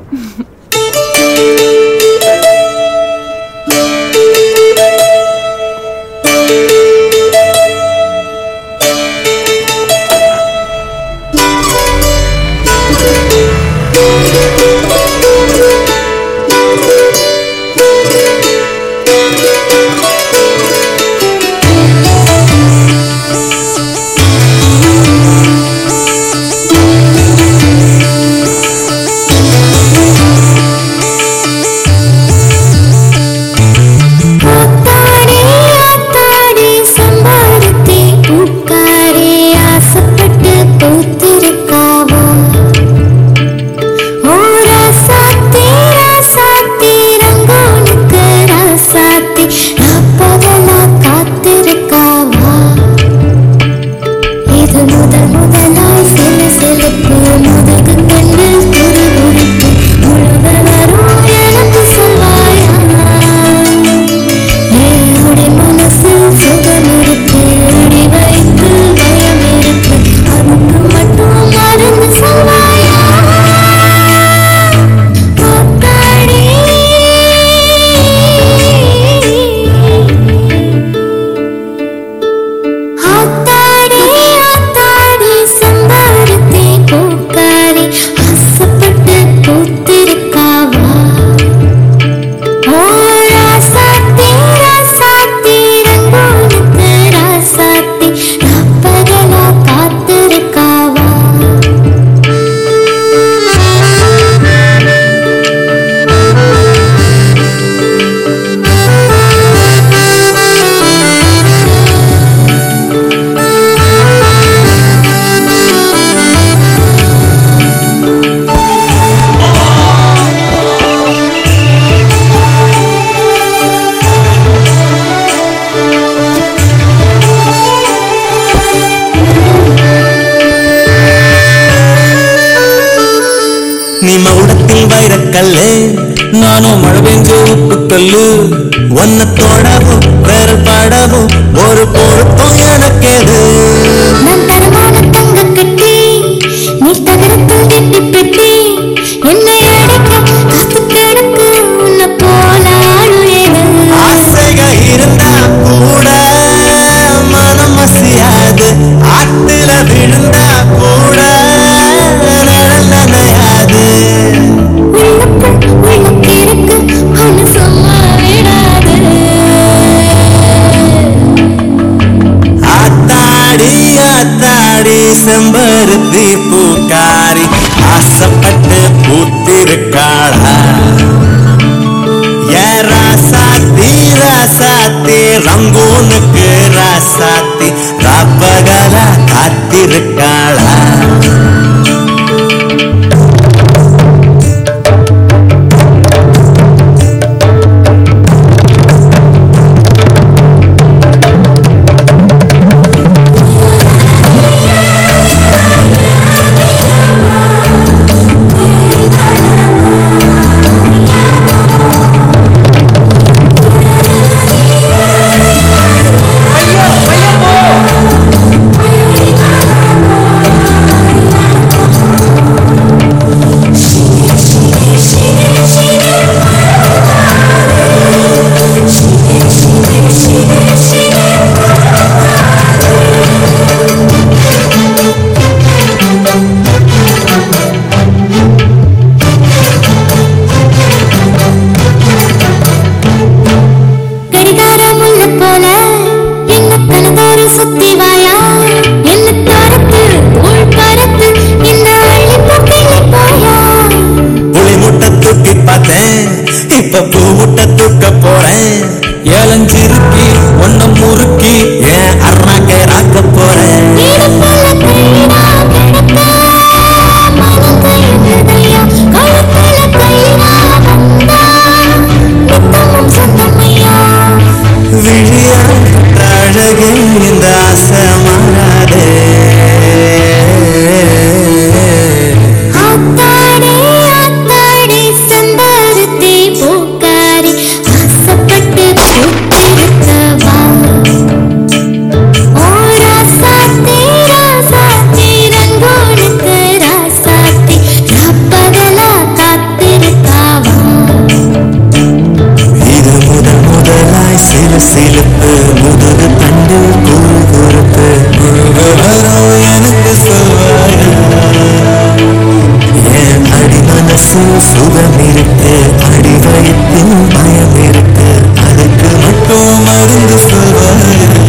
ஆத்தாடி ஆத்தாடி சம்பாரத்தி பூக்காரே ஆசைப்பட்டு பூத்திருக்காவோ ஓ ராசாத்தி ராசாத்தி ரங்கோனுக்கு ராசாத்தி ராப்பகலா காத்திருக்காவா இது முதல் முதலாய் சில சிலப்பு முதுகு கண்ணில் துருதுருப்பு முழுவரும் எனக்கு சொல்வாயா என்னுடைய மனசில் சுகம் இருக்கு அடி வைத்து பயம் இருக்கு அதுக்கு மட்டும் மருந்து சொல்வாயா ஆத்தாடி. ஆத்தாடி ஆத்தாடி சம்பாரத்தை பூக்காரி ஆசைப்பட்டு பூத்திருக்காவா ஓ ராசாத்தி ராசாத்தி ரங்கோனுக்கு ராசாத்தி ராப்பகலா காத்திருக்காவா நீ மவுடத்தில் வைரக்கல்லு நானும் மழை பெஞ்ச உப்பு கல்லு ஒன்ன தோடவும் விரல் பாடவும் ஒரு பொருத்தம் எனக்கேது நான் தரமான தங்க கட்டி நீ தகரத்தில் கெட்டி பெட்டி என்னை அடைக்க காத்து கிடக்கு உன்னை போல ஆளுயது ஆசைக இருந்தா கூட மனம் மசியாது ஆத்துல விழுந்தா கூட நிழல் நனையாது உள்ளுக்குள் உள்ளுக்கு இருக்கு ஒன்று சும்மா விடாது ஆத்தாடி ஆத்தாடி செம்பருத்தி பூக்காரி ஆசைப்பட்டு பூத்திருக்காளா ஏ ராசாத்தி ராசாத்தி ரங்கூனுக்கு ராசாத்தி ராப்பகலா காத்திருக்காளா ஐயோ ஐயோ பயம் இருக்கு அடி வயிற்றில் பயம் இருக்கு அதுக்கு மட்டும் மருந்து சொல்வாரு